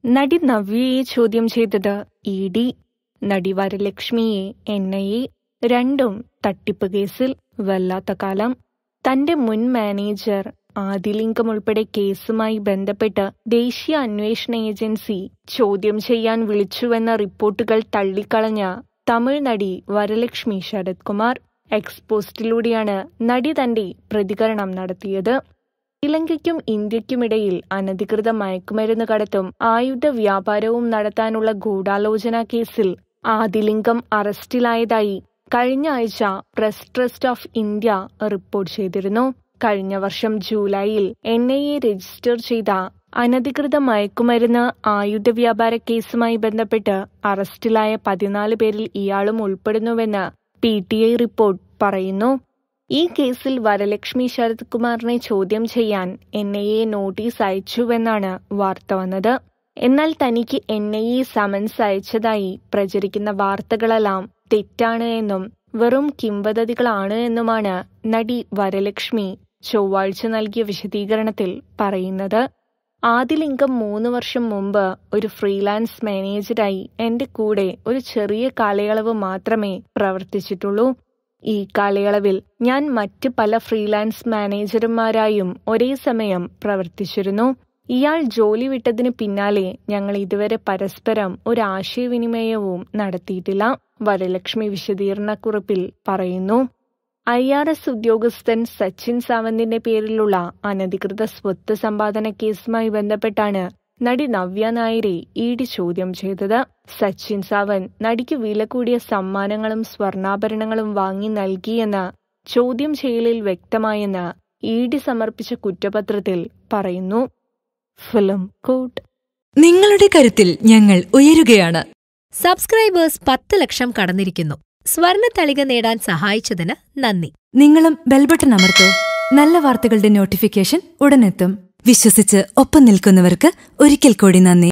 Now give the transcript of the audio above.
നടി നവ്യയെ ചോദ്യം ചെയ്തത് ഇ ഡി നടി വരലക്ഷ്മിയെ എൻ ഐ എ രണ്ടും തട്ടിപ്പ് കേസിൽ വല്ലാത്ത കാലം തന്റെ മുൻ മാനേജർ ആദിലിംഗം ഉൾപ്പെടെ കേസുമായി ബന്ധപ്പെട്ട് ദേശീയ അന്വേഷണ ഏജൻസി ചോദ്യം ചെയ്യാൻ വിളിച്ചുവെന്ന റിപ്പോർട്ടുകൾ തള്ളിക്കളഞ്ഞ തമിഴ് നടി വരലക്ഷ്മി ശരത് കുമാർ എക്സ്പോസ്റ്റിലൂടെയാണ് നടി തന്റെ പ്രതികരണം നടത്തിയത് ശ്രീലങ്കയ്ക്കും ഇന്ത്യയ്ക്കുമിടയിൽ അനധികൃത മയക്കുമരുന്ന് കടത്തും ആയുധ വ്യാപാരവും നടത്താനുള്ള ഗൂഢാലോചന കേസിൽ ആദിലിംഗം അറസ്റ്റിലായതായി കഴിഞ്ഞ ആഴ്ച Press Trust of India report ചെയ്തിരുന്നു കഴിഞ്ഞ വർഷം ജൂലൈയിൽ എൻ ഐ എ രജിസ്റ്റർ ചെയ്ത അനധികൃത മയക്കുമരുന്ന് ആയുധ വ്യാപാര കേസുമായി ബന്ധപ്പെട്ട് അറസ്റ്റിലായ പതിനാല് പേരിൽ ഇയാളും ഉൾപ്പെടുന്നുവെന്ന് പി ടി ഐ റിപ്പോർട്ട് പറയുന്നു ഈ കേസിൽ വരലക്ഷ്മി ശരത് കുമാറിനെ ചോദ്യം ചെയ്യാൻ എൻ ഐ എ നോട്ടീസ് അയച്ചുവെന്നാണ് വാർത്ത വന്നത് എന്നാൽ തനിക്ക് എൻ ഐ എ സമൻസ് അയച്ചതായി പ്രചരിക്കുന്ന വാർത്തകളെല്ലാം തെറ്റാണ് എന്നും വെറും കിംവദതികളാണ് എന്നുമാണ് നടി വരലക്ഷ്മി ചൊവ്വാഴ്ച നൽകിയ വിശദീകരണത്തിൽ പറയുന്നത് ആദിലിംഗം മൂന്ന് വർഷം മുമ്പ് ഒരു ഫ്രീലാൻസ് മാനേജരായി എന്റെ കൂടെ ഒരു ചെറിയ കാലയളവ് മാത്രമേ പ്രവർത്തിച്ചിട്ടുള്ളൂ ഈ കാലയളവിൽ ഞാൻ മറ്റ് പല ഫ്രീലാൻസ് മാനേജർമാരായും ഒരേ സമയം പ്രവർത്തിച്ചിരുന്നു ഇയാൾ ജോലി വിട്ടതിന് പിന്നാലെ ഞങ്ങൾ ഇതുവരെ പരസ്പരം ഒരു ആശയവിനിമയവും നടത്തിയിട്ടില്ല വരലക്ഷ്മി വിശദീകരണക്കുറിപ്പിൽ പറയുന്നു ഐ ആർ എസ് ഉദ്യോഗസ്ഥൻ സച്ചിൻ സാവന്തിന്റെ പേരിലുള്ള അനധികൃത സ്വത്ത് സമ്പാദന കേസുമായി ബന്ധപ്പെട്ടാണ് നടി നവ്യ നായരെ ഇ ഡി ചോദ്യം ചെയ്തത് സച്ചിൻ സാവന്ത് നടിക്ക് വില കൂടിയ സമ്മാനങ്ങളും സ്വർണ്ണാഭരണങ്ങളും വാങ്ങി നൽകിയെന്ന് ചോദ്യം ചെയ്യലിൽ വ്യക്തമായെന്ന് ഇ ഡി സമർപ്പിച്ച കുറ്റപത്രത്തിൽ പറയുന്നു ഫിലിം കോട്ട് നിങ്ങളുടെ കരുത്തിൽ ഞങ്ങൾ ഉയരുകയാണ് സബ്സ്ക്രൈബേഴ്സ് പത്ത് ലക്ഷം കടന്നിരിക്കുന്നു സ്വർണ തളിക നേടാൻ സഹായിച്ചതിന് നന്ദി നിങ്ങളും ബെൽബട്ടൺ അമർത്തോ നല്ല വാർത്തകളുടെ നോട്ടിഫിക്കേഷൻ ഉടനെത്തും വിശ്വസിച്ച് ഒപ്പം നിൽക്കുന്നവർക്ക് ഒരിക്കൽ കൂടി നന്ദി